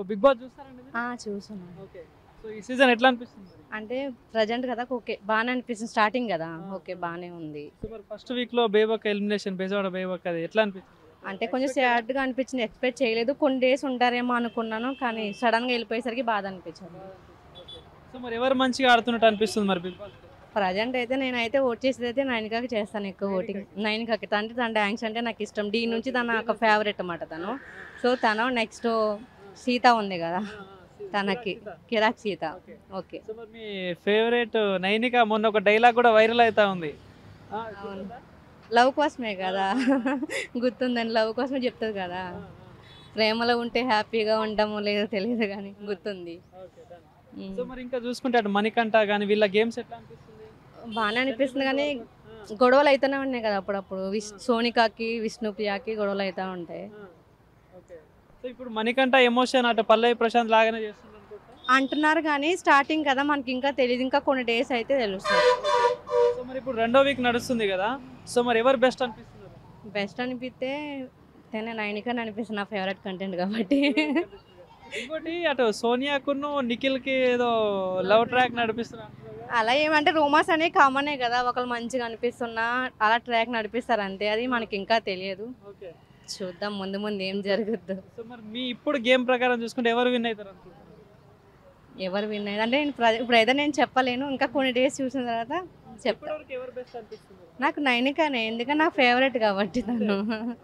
Big boss చూస్తారండి మీరు? ఆ, చూస్తున్నాను ఓకే సో ఈ సీజన్ ఎట్లా అనిపిస్తుంది మరి? అంటే ప్రజెంట్ కదా ఓకే బాగానే అనిపిస్తుంది స్టార్టింగ్ కదా ఓకే బాగానే ఉంది సో మరి ఫస్ట్ వీక్ లో బేబక్ ఎలిమినేషన్ బేజవాడ బేబక్ అది ఎట్లా అనిపించింది అంటే కొంచెం sad గా అనిపించింది ఎక్స్పెక్ట్ చేయలేదు కొన్ని డేస్ ఉంటారేమో అనుకున్నాను కానీ సడన్ గా వెళ్ళిపోయేసరికి బాధ అనిపించింది సో మరి ఎవరు మంచిగా ఆడుతున్నట్టు అనిపిస్తుంది మరి బిగ్ బాస్ ప్రజెంట్ అయితే నేనైతే ఓట్ చేసేది అయితే నైన్కాకి చేస్తాను ఎక్కువ ఓటింగ్ నైన్కాకి అంటే తన డాన్స్ అంటే నాకు ఇష్టం డీ నుంచి తన ఒక ఫేవరెట్ అన్నమాట తను సో తను నెక్స్ట్ సీత ఉంది కదా తనకి కిరాక్ సీత ఓకే సో మరి మీ ఫేవరెట్ నైనిక మొన్న ఒక డైలాగ్ కూడా వైరల్ అవుతా ఉంది ఆ, అవును. లవ్ కోసమే కదా గుర్తుందని లవ్ కోసమే చెప్తుంది కదా ప్రేమలో ఉంటే హ్యాపీగా ఉండమో లేదో తెలియదు కానీ గుర్తుంది ఓకే, done. ఉమ్. సో మరి ఇంకా చూసుకుంటే అటు మణికంఠ కానీ వీళ్ళ గేమ్స్ ఎట్లా అనిపిస్తుంది బాగానే అనిపిస్తుంది కానీ గొడవలు అవుతూనే ఉన్నాయి కదా అప్పుడప్పుడు విష్ సోనికాకి విష్ణుప్రియకి గొడవలు అవుతూ ఉంటాయి ఓకే సో ఇప్పుడు మణికంఠ ఎమోషన్ అటు పల్లవి ప్రశాంత్ లాగానే చేస్తుంది అనుకుంటా అంటున్నారు కానీ స్టార్టింగ్ కదా మనకి ఇంకా తెలియదు ఇంకా కొన్ని డేస్ అయితే తెలుస్తుంది సో మరి ఇప్పుడు రెండో వీక్ నడుస్తుంది కదా సో మరి ఎవరు బెస్ట్ అనిపిస్తున్నారు బెస్ట్ అనిపిస్తే తనే నైనికని అనిపిస్తుంది నా ఫేవరెట్ కంటెంట్ కాబట్టి ఇంకోటి అటు సోనియాకును నిఖిల్ కి ఏదో లవ్ ట్రాక్ నడిపిస్తున్నారు అలా ఏమంటే రూమర్స్ అనేవి కామనే కదా ఒకళ్ళు మంచిగా అనిపిస్తున్నా అలా ట్రాక్ నడిపిస్తారు అంతే అది మనకి ఇంకా తెలియదు ఓకే చూద్దాం ముందు ముందు ఏం జరుగుద్దు సో మరి మీ ఇప్పుడు గేమ్ ప్రకారం చూసుకుంటే ఎవరు విన్ అవుతారు అనుకుంటున్నారు ఎవరు విన్ అయ్యారు అంటే నేను ప్ర- ఇప్పుడు అయితే నేను చెప్పలేను ఇంకా కొన్ని డేస్ చూసిన తర్వాత చెప్తా ఇప్పటివరకు ఎవరు బెస్ట్ అనిపిస్తుంది నాకు నైనికానే ఎందుకంటే నా ఫేవరెట్ కాబట్టి తను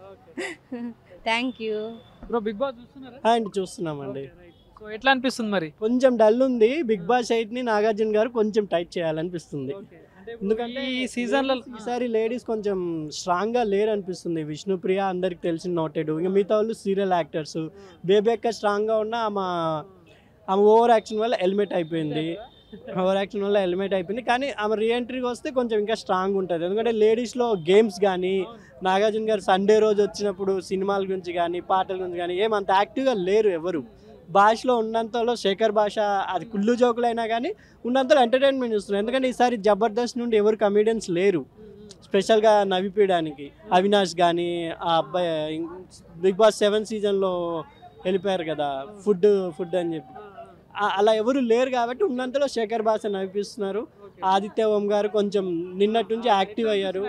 thank you bro Bigg Boss చూస్తున్నారా అండ్ చూస్తున్నామండి సో ఎట్లా అనిపిస్తుంది మరి కొంచెం డల్ ఉంది బిగ్ బాస్ ఎయిట్ ని నాగార్జున గారు కొంచెం టైట్ చేయాలనిపిస్తుంది ఎందుకంటే ఈ సీజన్ లో ఈసారి లేడీస్ కొంచెం స్ట్రాంగ్ గా లేరు అనిపిస్తుంది విష్ణుప్రియ అందరికి తెలిసిన నోటెడ్ ఇంకా మిగతా వాళ్ళు సీరియల్ యాక్టర్స్ బేబెక్క స్ట్రాంగ్ గా ఉన్న ఆమె ఆమె ఓవర్ యాక్షన్ వల్ల హెల్మెట్ అయిపోయింది ఓవర్ యాక్షన్ వల్ల హెల్మెట్ అయిపోయింది కానీ ఆమె రీఎంట్రీకి వస్తే కొంచెం ఇంకా స్ట్రాంగ్ ఉంటుంది ఎందుకంటే లేడీస్లో గేమ్స్ కానీ నాగార్జున గారు సండే రోజు వచ్చినప్పుడు సినిమాల గురించి కానీ పాటల గురించి కానీ ఏమంత యాక్టివ్గా లేరు ఎవరు భాషలో ఉన్నంతలో శేఖర్ భాష అది కుళ్ళు జోకులైనా కానీ ఉన్నంతలో ఎంటర్టైన్మెంట్ ఇస్తున్నారు ఎందుకంటే ఈసారి జబర్దస్త్ నుండి ఎవరు కమీడియన్స్ లేరు స్పెషల్గా నవ్విపీయడానికి అవినాష్ కానీ ఆ అబ్బాయి బిగ్ బాస్ సెవెన్ సీజన్లో వెళ్ళిపోయారు కదా ఫుడ్ ఫుడ్ అని చెప్పి ఆ- అలా ఎవరు లేరు కాబట్టి ఉన్నంతలో శేఖర్ భాష నవ్విపిస్తున్నారు ఆదిత్య ఓం గారు కొంచెం నిన్నటి నుంచి యాక్టివ్ అయ్యారు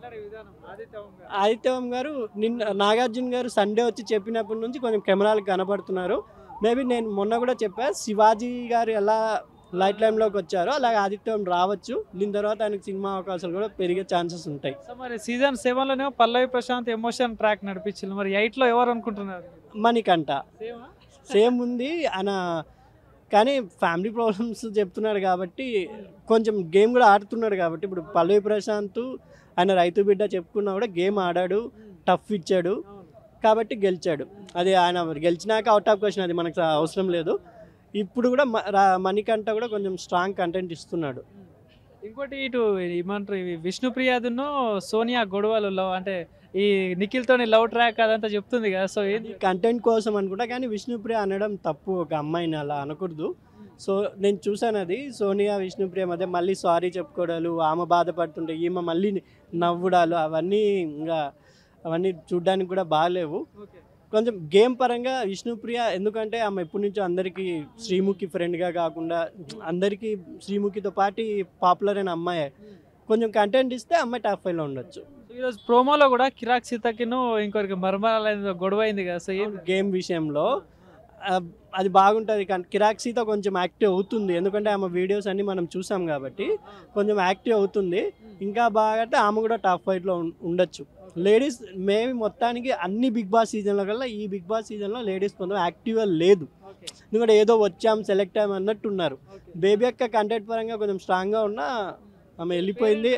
ఆదిత్య ఓం గారు నిన్న నాగార్జున గారు సండే వచ్చి చెప్పినప్పటి నుంచి కొంచెం కెమెరాలు కనబడుతున్నారు మేబీ నేను మొన్న కూడా చెప్పా శివాజీ గారు ఎలా లైట్ లైమ్లోకి వచ్చారో అలాగే ఆదిత్యం రావచ్చు దీని తర్వాత ఆయనకు సినిమా అవకాశాలు కూడా పెరిగే ఛాన్సెస్ ఉంటాయి సో మరి సీజన్ సెవెన్ లోనే పల్లవి ప్రశాంత్ ఎమోషన్ ట్రాక్ నడిపించింది మరి ఎయిట్ లో ఎవరు అనుకుంటున్నారు మనకంట సేమ్ ఉంది ఆయన కానీ ఫ్యామిలీ ప్రాబ్లమ్స్ చెప్తున్నాడు కాబట్టి కొంచెం గేమ్ కూడా ఆడుతున్నాడు కాబట్టి ఇప్పుడు పల్లవి ప్రశాంత్ ఆయన రైతు బిడ్డ చెప్పుకున్నా కూడా గేమ్ ఆడాడు టఫ్ ఇచ్చాడు కాబట్టి గెలిచాడు అది ఆయన గెలిచినాక అవుట్ ఆఫ్ క్వశ్చన్ అది మనకు అవసరం లేదు ఇప్పుడు కూడా మ- రా- మణికంఠ కూడా కొంచెం స్ట్రాంగ్ కంటెంట్ ఇస్తున్నాడు ఇంకోటి ఇటు ఏమంటారు ఇవి విష్ణుప్రియాదును సోనియా గొడవలు లవ్ అంటే ఈ నిఖిల్ తోని లవ్ ట్రాక్ అదంతా చెప్తుంది కదా సో ఏంది కంటెంట్ కోసం అనుకుంటా కానీ విష్ణుప్రియ అనడం తప్పు ఒక అమ్మాయిని అలా అనకూడదు సో నేను చూసాను అది సోనియా విష్ణుప్రియ మధ్య మళ్ళీ సారీ చెప్పుకోవడాలు ఆమె బాధపడుతుంటే ఈమె మళ్ళీ నవ్వుడాలు అవన్నీ ఇంకా అవన్నీ చూడ్డానికి కూడా బాగాలేవు ఓకే కొంచెం గేమ్ పరంగా విష్ణుప్రియ ఎందుకంటే ఆమె ఎప్పటి నుంచో అందరికీ శ్రీముఖి ఫ్రెండ్గా కాకుండా అందరికీ శ్రీముఖితో పాటు పాపులర్ అయిన అమ్మాయి కొంచెం కంటెంట్ ఇస్తే అమ్మాయి టాప్ ఫైవ్లో ఉండొచ్చు సో ఈరోజు ప్రోమోలో కూడా కిరాక్ సీతకిను ఇంకొకరికి మర్మరాల గొడవ అయింది కదా సో ఏంది గేమ్ విషయంలో ఆ, అది బాగుంటుంది కానీ కిరాక్ సీత కొంచెం యాక్టివ్ అవుతుంది ఎందుకంటే ఆమె వీడియోస్ అన్ని మనం చూసాం కాబట్టి కొంచెం యాక్టివ్ అవుతుంది ఇంకా బాగా అంటే ఆమె కూడా టాప్ ఫైవ్లో ఉండొచ్చు లేడీస్ మేము మొత్తానికి అన్ని బిగ్ బాస్ సీజన్ల కల్లా ఈ బిగ్ బాస్ సీజన్లో లేడీస్ కొంచెం యాక్టివ్గా లేదు ఎందుకంటే ఏదో వచ్చాం సెలెక్ట్ అయ్యాం అన్నట్టు ఉన్నారు బేబీ అక్క కంటెంట్ పరంగా కొంచెం స్ట్రాంగ్గా ఉన్నా ఆమె వెళ్ళిపోయింది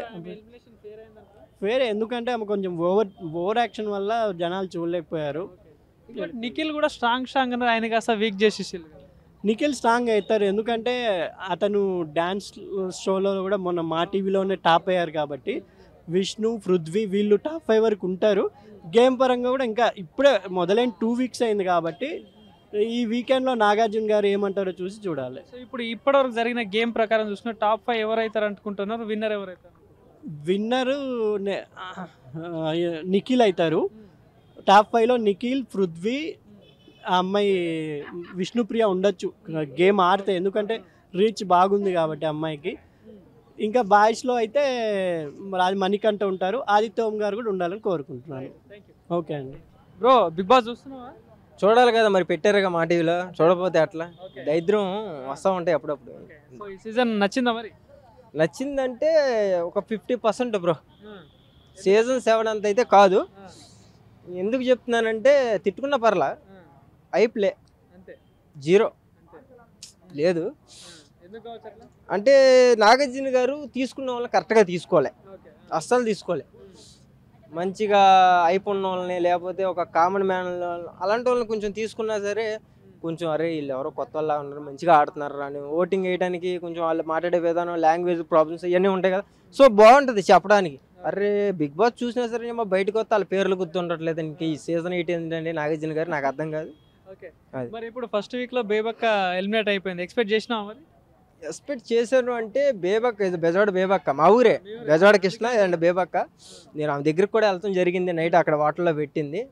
వేరే ఎందుకంటే ఆమె కొంచెం ఓవర్ ఓవర్ యాక్షన్ వల్ల జనాలు చూడలేకపోయారు ఇంకోటి నిఖిల్ కూడా స్ట్రాంగ్ స్ట్రాంగ్ అన్నారు ఆయన కాస్త వీక్ చేసేసారు నిఖిల్ స్ట్రాంగ్ అవుతారు ఎందుకంటే అతను డ్యాన్స్ షోలో కూడా మొన్న మా టీవీలోనే టాప్ అయ్యారు కాబట్టి విష్ణు పృథ్వీ వీళ్ళు టాప్ ఫైవ్ వరకు ఉంటారు గేమ్ పరంగా కూడా ఇంకా ఇప్పుడే మొదలైన టూ వీక్స్ అయింది కాబట్టి ఈ వీకెండ్లో నాగార్జున గారు ఏమంటారో చూసి చూడాలి సో ఇప్పుడు ఇప్పటివరకు జరిగిన గేమ్ ప్రకారం చూసిన టాప్ ఫైవ్ ఎవరైతారు అనుకుంటున్నారు విన్నర్ ఎవరైతారు విన్నరు నిఖిల్ అవుతారు టాప్ ఫైవ్లో నిఖిల్ పృథ్వీ ఆ అమ్మాయి విష్ణుప్రియ ఉండొచ్చు గేమ్ ఆడితే ఎందుకంటే రీచ్ బాగుంది కాబట్టి అమ్మాయికి ఇంకా బాయ్స్లో అయితే మరి అది మణికంఠ ఉంటారు ఆదిత్య ఓం గారు కూడా ఉండాలని కోరుకుంటున్నాను ఓకే అండి బ్రో బిగ్ బాస్ చూస్తున్నావా చూడాలి కదా మరి పెట్టారుగా మా టీవీలో చూడకపోతే అట్లా దరిద్రం వస్తూ ఉంటాయి అప్పుడప్పుడు సో ఈ సీజన్ నచ్చిందా మరి నచ్చిందంటే ఒక fifty percent bro season seven అంత అయితే కాదు ఎందుకు చెప్తున్నానంటే తిట్టుకున్న పర్లా ఐప్లే అంతే జీరో అంతే లేదు ఎందుకు కావచ్చు అట్లా అంటే నాగార్జున గారు తీసుకున్న వాళ్ళని కరెక్ట్గా తీసుకోలే ఓకే అస్సలు తీసుకోలే మంచిగా అయిపోయిన వాళ్ళని లేకపోతే ఒక కామన్ మ్యాన్ అలాంటి వాళ్ళని కొంచెం తీసుకున్నా సరే కొంచెం అరే వీళ్ళు ఎవరో కొత్త వాళ్ళ ఉన్నారు మంచిగా ఆడుతున్నారు అని ఓటింగ్ వేయడానికి కొంచెం వాళ్ళు మాట్లాడే విధానం లాంగ్వేజ్ ప్రాబ్లమ్స్ ఇవన్నీ ఉంటాయి కదా సో బాగుంటుంది చెప్పడానికి అరే బిగ్ బాస్ చూసినా సరే ఏమో బయటకు వస్తే వాళ్ళ పేర్లు గుర్తుండట్లేదు ఇంక ఈ సీజన్ ఎయిట్ ఏంటంటే నాగార్జున గారు నాకు అర్థం కాదు ఓకే అది. మరి ఇప్పుడు ఫస్ట్ వీక్ లో బేబక్క ఎలిమినేట్ అయిపోయింది ఎక్స్పెక్ట్ చేసినావా మరి ఎక్స్పెక్ట్ చేశాను అంటే బేబక్క ఇది బెజవాడ బేబక్క మా ఊరే బెజవాడ కృష్ణ అండ్ బేబక్క నేను ఆమె దగ్గరికి కూడా వెళ్తాం జరిగింది నైట్ అక్కడ వాటర్లో పెట్టింది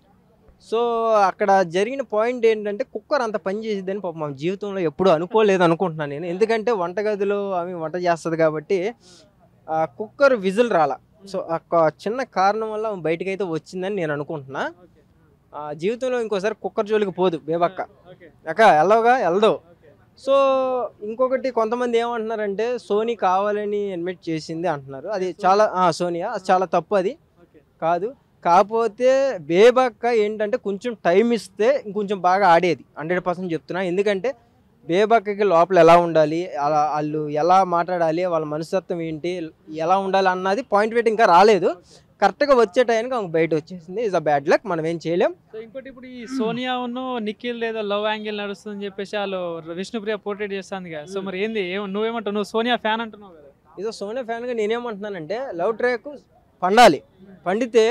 సో అక్కడ జరిగిన పాయింట్ ఏంటంటే కుక్కర్ అంత పని చేసిద్దని పాపం మా జీవితంలో ఎప్పుడూ అనుకోలేదు అనుకుంటున్నాను నేను ఎందుకంటే వంటగదిలో ఆమె వంట చేస్తుంది కాబట్టి ఆ కుక్కర్ విజిల్ రాల సో ఆ చిన్న కారణం వల్ల ఆమె బయటకు అయితే వచ్చిందని నేను అనుకుంటున్నా ఓకే ఆ జీవితంలో ఇంకోసారి కుక్కర్ జోలికి పోదు బేబక్క ఓకే అక్క వెళ్ళవుగా వెళ్దావు ఓకే సో ఇంకొకటి కొంతమంది ఏమంటున్నారంటే సోనీ కావాలని అడ్మిట్ చేసింది అంటున్నారు అది చాలా ఆ, సోనియా అది చాలా తప్పు అది ఓకే కాదు కాకపోతే బేబక్క ఏంటంటే కొంచెం టైం ఇస్తే ఇంకొంచెం బాగా ఆడేది హండ్రెడ్ పర్సెంట్ చెప్తున్నా ఎందుకంటే బేబక్కకి లోపల ఎలా ఉండాలి అలా వాళ్ళు ఎలా మాట్లాడాలి వాళ్ళ మనస్తత్వం ఏంటి ఎలా ఉండాలి అన్నది పాయింట్ పెట్టి ఇంకా రాలేదు కరెక్ట్గా వచ్చే టైంకి ఆమె బయట వచ్చేసింది ఇస్ అ బ్యాడ్ లక్ మనం ఏం చేయలేం సో ఇంకోటి ఇప్పుడు ఈ సోనియా ఉన్ను నిఖిల్ ఏదో లవ్ యాంగిల్ నడుస్తుందని చెప్పేసి వాళ్ళు విష్ణుప్రియ పోర్ట్రేట్ చేస్తుంది కదా సో మరి ఏంది ఏం నువ్వేమంటావు నువ్వు సోనియా ఫ్యాన్ అంటున్నావు కదా ఇదో సోనియా ఫ్యాన్గా నేనేమంటున్నానంటే లవ్ ట్రాక్ పండాలి పండితే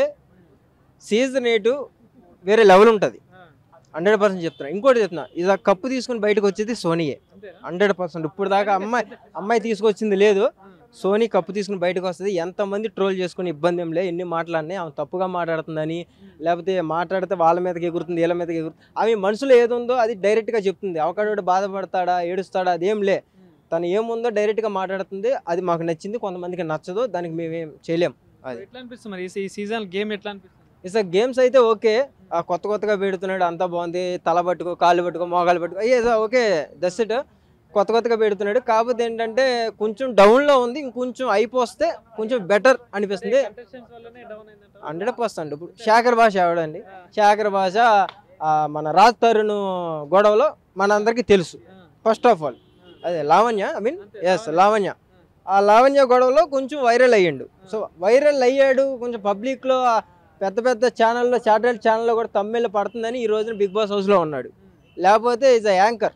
సీజన్ ఎయిట్ వేరే లెవెల్ ఉంటుంది హండ్రెడ్ పర్సెంట్ చెప్తున్నా ఇంకోటి చెప్తున్నా ఇది కప్పు తీసుకుని బయటకు వచ్చేది సోనియే అంతేనా హండ్రెడ్ పర్సెంట్ ఇప్పుడు దాకా అమ్మాయి అమ్మాయి తీసుకొచ్చింది లేదు సోనీ కప్పు తీసుకుని బయటకు వస్తుంది ఎంతమంది ట్రోల్ చేసుకుని ఇబ్బంది ఏం లే ఎన్ని మాటలన్నాయి ఆమె తప్పుగా మాట్లాడుతుందని లేకపోతే మాట్లాడితే వాళ్ళ మీదకి ఎగురుతుంది వీళ్ళ మీదకి ఎగురుతుంది ఆమె మనసులో ఏదుందో అది డైరెక్ట్గా చెప్తుంది అవకాడోడు బాధపడతాడా ఏడుస్తాడా అదేం లే తను ఏముందో డైరెక్ట్గా మాట్లాడుతుంది అది మాకు నచ్చింది కొంతమందికి నచ్చదు దానికి మేమేం చేయలేం అది. ఎట్లా అనిపిస్తుంది మరి ఈ- ఈ సీజన్ గేమ్ ఎట్లా అనిపిస్తుంది ఇసా గేమ్స్ అయితే ఓకే ఆ కొత్త కొత్తగా పెడుతున్నాడు అంతా బాగుంది తల పట్టుకో కాళ్ళు పట్టుకో మోగాలు పట్టుకో అయ్యే ఓకే దస్ ఇట్ కొత్త కొత్తగా పెడుతున్నాడు కాకపోతే ఏంటంటే కొంచెం డౌన్లో ఉంది ఇంకొంచెం అయిపోస్తే కొంచెం బెటర్ అనిపిస్తుంది Contestants వల్లనే down అయిందంటావా? హండ్రెడ్ పర్సెంట్ ఇప్పుడు శేఖర్ భాష ఎవడండి శేఖర్ భాష ఆ, మన రాజ్ తరుణ్ గొడవలో మనందరికీ తెలుసు ఆ, ఫస్ట్ ఆఫ్ ఆల్ అదే లావణ్య ఐ మీన్ అంతే, ఎస్ లావణ్య. లావణ్య ఆ లావణ్య గొడవలో కొంచెం వైరల్ అయ్యాడు సో వైరల్ అయ్యాడు కొంచెం పబ్లిక్లో పెద్ద పెద్ద ఛానల్లో చాటెడ్ ఛానల్లో కూడా తమ్మిళ్ళు పడుతుందని ఈ రోజున బిగ్ బాస్ హౌస్లో ఉన్నాడు లేకపోతే ఇస్ అ యాంకర్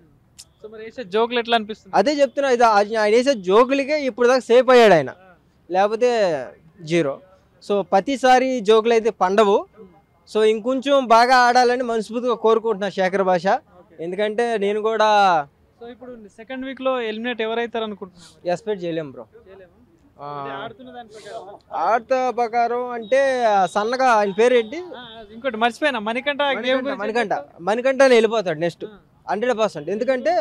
సో మరి వేసే జోకులు ఎట్లా అనిపిస్తుంది అదే చెప్తున్నా ఇది ఆయన ఆయన వేసే జోకులకే ఇప్పుడు దాకా సేఫ్ అయ్యాడు ఆయన లేకపోతే జీరో సో ప్రతిసారి జోకులు అయితే పండవు సో ఇంకొంచెం బాగా ఆడాలని మనస్ఫూర్తిగా కోరుకుంటున్నా శేఖర్ భాష ఎందుకంటే నేను కూడా సో ఇప్పుడు సెకండ్ వీక్ లో ఎలిమినేట్ ఎవరైతారు అనుకుంటున్నావు ఎక్స్పెక్ట్ చేయలేం బ్రో చేయలేమా? ఆ, అంటే ఆడుతున్న దాని ప్రకారం ఆట ప్రకారం అంటే సన్నగా ఆయన పేరు ఏంటి ఆ, ఇంకోటి మర్చిపోయినా మణికంఠ గేమ్ మణికంఠ మణికంఠ మణికంఠ వెళ్ళిపోతాడు నెక్స్ట్ హండ్రెడ్ పర్సెంట్ ఎందుకంటే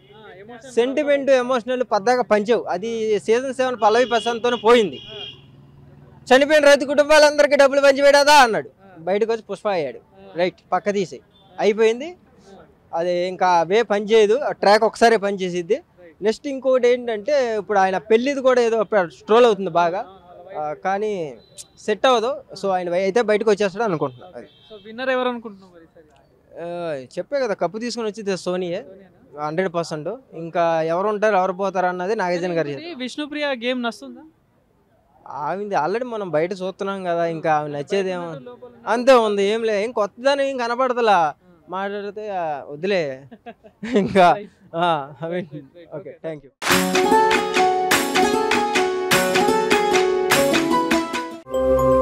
సెంటిమెంట్ ఎమోషనల్ పద్దాగా పంచవు అది సీజన్ సెవెన్ పల్లవి ప్రశాంత్తోనే పోయింది చనిపోయిన రైతు కుటుంబాలందరికీ డబ్బులు పంచిపెడదా అన్నాడు బయటకు వచ్చి పుష్ప అయ్యాడు రైట్ పక్క తీసి అయిపోయింది అది ఇంకా అవే పనిచేయదు ట్రాక్ ఒకసారి పనిచేసిద్ది నెక్స్ట్ ఇంకోటి ఏంటంటే ఇప్పుడు ఆయన పెళ్ళిది కూడా ఏదో స్ట్రోల్ అవుతుంది బాగా ఆ, కానీ సెట్ అవ్వదు సో ఆయన అయితే బయటకు వచ్చేస్తాడు అనుకుంటున్నాను అది సో విన్నర్ ఎవరు అనుకుంటున్నావు మరి ఈసారి? ఆ, చెప్పే కదా కప్పు తీసుకొని వచ్చింది సోనీయే ధోనియేనా? హండ్రెడ్ పర్సెంట్ ఇంకా ఎవరు ఉంటారు ఎవరు పోతారు అన్నది నాగార్జున గారు మరి విష్ణుప్రియ గేమ్ నస్తుందా ఆమెది ఆల్రెడీ మనం బయట చూస్తున్నాం కదా ఇంకా ఆమె నచ్చేదేమో లోపల ఉన్న- అంతే ఉంది ఏం లే ఏం కొత్తదాని ఏం కనపడతలా మాట్లాడితే ఆ, వదిలే ఇంకా I mean okay thank you